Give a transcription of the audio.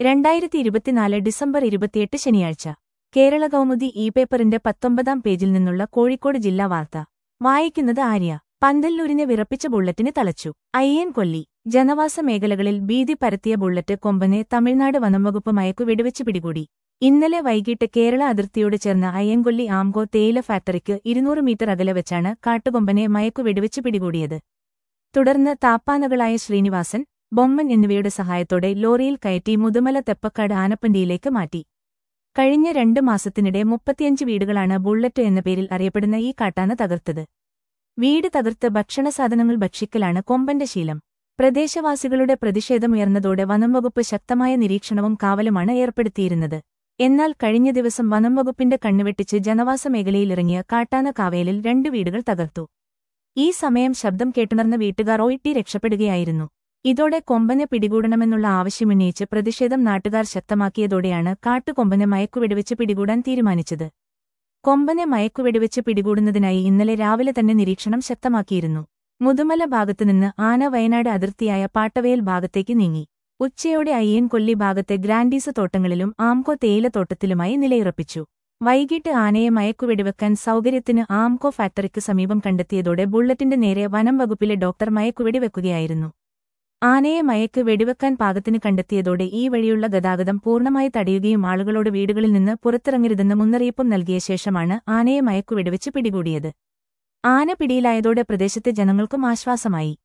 രണ്ടായിരത്തി ഇരുപത്തിനാല് ഡിസംബർ ഇരുപത്തിയെട്ട് ശനിയാഴ്ച കേരള കൗമുദി ഇ പേപ്പറിന്റെ പത്തൊമ്പതാം പേജിൽ നിന്നുള്ള കോഴിക്കോട് ജില്ലാ വാർത്ത വായിക്കുന്നത് ആര്യ പന്തല്ലൂരിനെ വിറപ്പിച്ച ബുള്ളറ്റിന് തളച്ചു അയ്യൻ കൊല്ലി ജനവാസ മേഖലകളിൽ ഭീതി പരത്തിയ ബുള്ളറ്റ് കൊമ്പനെ തമിഴ്നാട് വനംവകുപ്പ് മയക്കു വെടിവെച്ച് പിടികൂടി ഇന്നലെ വൈകിട്ട് കേരള അതിർത്തിയോട് ചേർന്ന അയ്യൻകൊല്ലി ആംകോ തേയില ഫാക്ടറിക്ക് ഇരുന്നൂറ് മീറ്റർ അകലെ വെച്ചാണ് കാട്ടുകൊമ്പനെ മയക്കു വെടിവെച്ച് പിടികൂടിയത് തുടർന്ന് താപ്പാനകളായ ശ്രീനിവാസൻ ബൊമ്മൻ എന്നിവയുടെ സഹായത്തോടെ ലോറിയിൽ കയറ്റി മുതുമല തെപ്പക്കാട് ആനപ്പന്തിയിലേക്ക് മാറ്റി കഴിഞ്ഞ രണ്ട് മാസത്തിനിടെ മുപ്പത്തിയഞ്ച് വീടുകളാണ് ബുള്ളറ്റ് എന്ന പേരിൽ അറിയപ്പെടുന്ന ഈ കാട്ടാന തകർത്തത് വീട് തകർത്ത് ഭക്ഷണസാധനങ്ങൾ ഭക്ഷിക്കലാണ് കൊമ്പന്റെ ശീലം പ്രദേശവാസികളുടെ പ്രതിഷേധമുയർന്നതോടെ വനംവകുപ്പ് ശക്തമായ നിരീക്ഷണവും കാവലുമാണ് ഏർപ്പെടുത്തിയിരുന്നത് എന്നാൽ കഴിഞ്ഞ ദിവസം വനംവകുപ്പിന്റെ കണ്ണുവെട്ടിച്ച് ജനവാസ മേഖലയിലിറങ്ങിയ കാട്ടാന കാവേലിൽ രണ്ട് വീടുകൾ തകർത്തു ഈ സമയം ശബ്ദം കേട്ടുണർന്ന വീട്ടുകാർ ഒയിട്ടി രക്ഷപ്പെടുകയായിരുന്നു ഇതോടെ കൊമ്പനെ പിടികൂടണമെന്നുള്ള ആവശ്യമുന്നയിച്ച് പ്രതിഷേധം നാട്ടുകാർ ശക്തമാക്കിയതോടെയാണ് കാട്ടുകൊമ്പനെ മയക്കുവെടിവെച്ച് പിടികൂടാൻ തീരുമാനിച്ചത് കൊമ്പനെ മയക്കുവെടിവെച്ച് പിടികൂടുന്നതിനായി ഇന്നലെ രാവിലെ തന്നെ നിരീക്ഷണം ശക്തമാക്കിയിരുന്നു മുതുമല ഭാഗത്തുനിന്ന് ആന വയനാട് അതിർത്തിയായ പാട്ടവയൽ ഭാഗത്തേക്ക് നീങ്ങി ഉച്ചയോടെ അയ്യൻ കൊല്ലി ഭാഗത്തെ ഗ്രാൻഡീസ് തോട്ടങ്ങളിലും ആംകോ തേയിലത്തോട്ടത്തിലുമായി നിലയുറപ്പിച്ചു വൈകിട്ട് ആനയെ മയക്കുവെടിവെക്കാൻ സൗകര്യത്തിന് ആംകോ ഫാക്ടറിക്ക് സമീപം കണ്ടെത്തിയതോടെ ബുള്ളറ്റിന്റെ നേരെ വനം വകുപ്പിലെ ഡോക്ടർ മയക്കുവെടിവെക്കുകയായിരുന്നു ആനയെ മയക്ക് വെടിവെക്കാൻ പാകത്തിന് കണ്ടെത്തിയതോടെ ഈ വഴിയുള്ള ഗതാഗതം പൂർണ്ണമായി തടയുകയും ആളുകളോട് വീടുകളിൽ നിന്ന് പുറത്തിറങ്ങരുതെന്ന് മുന്നറിയിപ്പും നൽകിയ ശേഷമാണ് ആനയെ മയക്കു വെടിവെച്ച് പിടികൂടിയത് ആന പിടിയിലായതോടെ പ്രദേശത്തെ ജനങ്ങൾക്കും ആശ്വാസമായി